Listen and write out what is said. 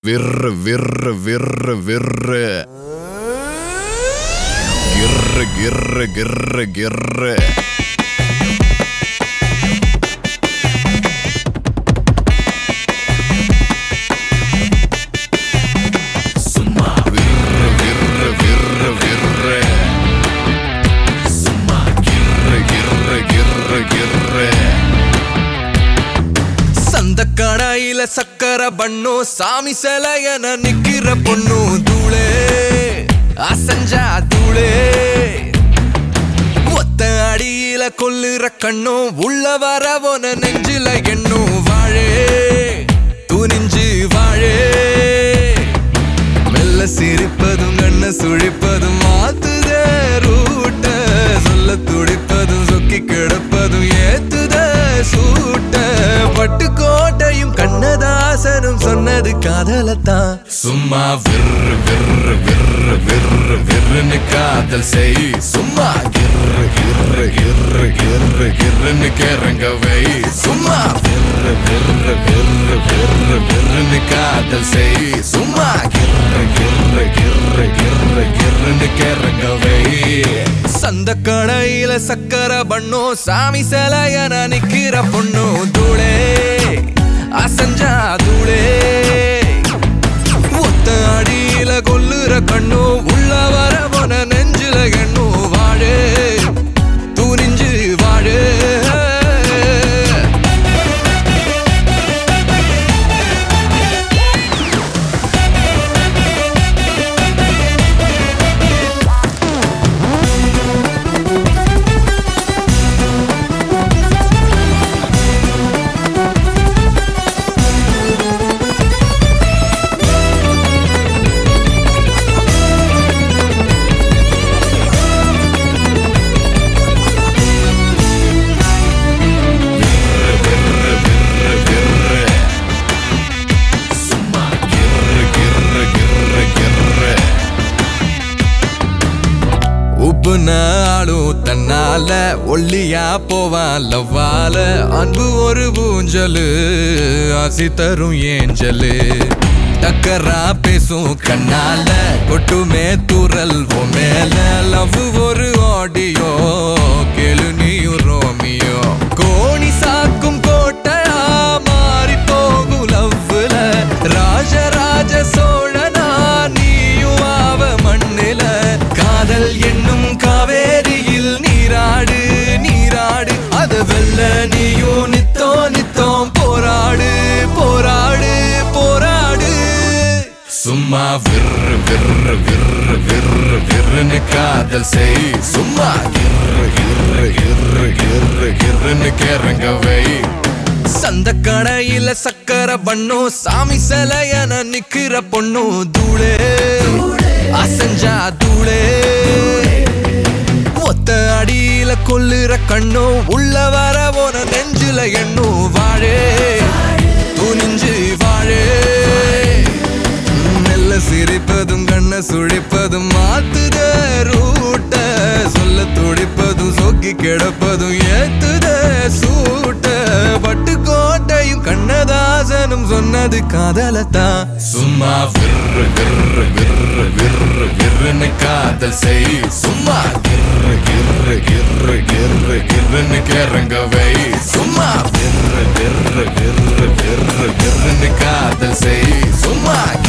விர்ரு விர்ரு விர்ரு விர்ரு கிர்ரு கிர்ரு கிர்ரு கிர்ரு சும்மா விர்ரு விர்ரு விர்ரு விர்ரு சும்மா கிர்ரு கிர்ரு கிர்ரு கிர்ரு சந்த கடாயில சக்கர பண்ணு சாமி சிலையன நிக்கிற பொண்ணு தூளே அசஞ்சா தூளே ஒத்த அடியில கொல்லுற கண்ணும் உள்ள வரவன நெஞ்சில எண்ணும் வாழே துணிஞ்சு வாழே மெல்ல சிரிப்பதும் கண்ண சுழிப்பதும் மாத்துதே ரூட்ட சொல்ல துடிப்பதும் சொக்கி கிடப்பதும் ஏத்துத சூட்ட பட்டு கோட்டையும் கண்ணதாசனும் சொன்னது காதலத்தான் சும்மா விர்ரு விர்ரு விர்ரு விர்ரு விர்ருன்னு காதல் செய் சும்மா கிர்ரு கிர்ரு கிர்ரு கிர்ரு கிர்ருன்னு கிறங்க வை சும்மா விர்ரு விர்ரு விர்ரு விர்ரு விர்ருன்னு காதல் செய் சும்மா கிர்ரு கிர்ரு கிர்ரு கிர்ரு கிர்ருன்னு கிறங்க வை சந்த கடையில சக்கர பண்ணோ சாமி சிலையன நிக்கிற பொண்ணு தூளே அசஞ்சா தூளே ஒத்த அடியில கொல்லுற கண்ணு உள்ள வர போன நெஞ்சில எண்ணு வாழே துணிஞ்சு வாழே விர்ரு விர்ரு விர்ரு சும்மா கிர்ரு கிர்ரு கிர்ரு கிர்ரு உப்பு நாளும் தன்னால ஒல்லியா போவான் லவ்வால அன்பு ஒரு ஊஞ்சலு ஆசி தரும் ஏஞ்சலு டக்கரா பேசும் கண்ணால கொட்டுமே தூரல் ஓ மேல லவ் ஒரு ஆடியோ கேளு நீயும் ரோமியோ கோணி சாக்கும் கோட்டையா மாறி போகும் லவ்ல ராஜராஜ சோழனா நீயும் ஆவ மண்ணில காதல் என்னும் காவேரியில் நீராடு நீராடு அது வெல்ல நீயும் நித்தோ நித்தோம் போராடு போராடு போராடு சும்மா விர்ரு விர்ரு விர்ரு விர்ரு விர்ருன்னு காதல் செய் சும்மா கிர்ரு கிர்ரு கிர்ரு கிர்ரு கிர்ருன்னு கிறங்க வை சந்த கடையில சக்கர பண்ணோ சாமி சிலையன நிக்கிற பொண்ணு தூளே அசஞ்சா தூளே ஒத்த அடியில கொல்லுற கண்ணோ உள்ள வர போன நெஞ்சில எண்ணும் வாழே துணிஞ்சு வாழே மெல்ல சிரிப்பதும் கண்ண சுழிப்பதும் மாத்துத ரூட்ட சொல்ல துடிப்பதும் சொக்கி கிடப்பதும் ஏத்துத சூட்ட பட்டு கோட்டையும் கண்ணதாசனும் சொன்னது காதலத்தான் சும்மா விர்ரு விர்ரு விர்ரு விர்ரு விர்ருன்னு காதல் செய் சும்மா கிர்ரு கிர்ரு கிர்ரு கிர்ரு கிர்ருன்னு கிறங்க வை சும்மா விர்ரு விர்ரு விர்ரு விர்ரு விர்ருன்னு காதல் செய் சும்மா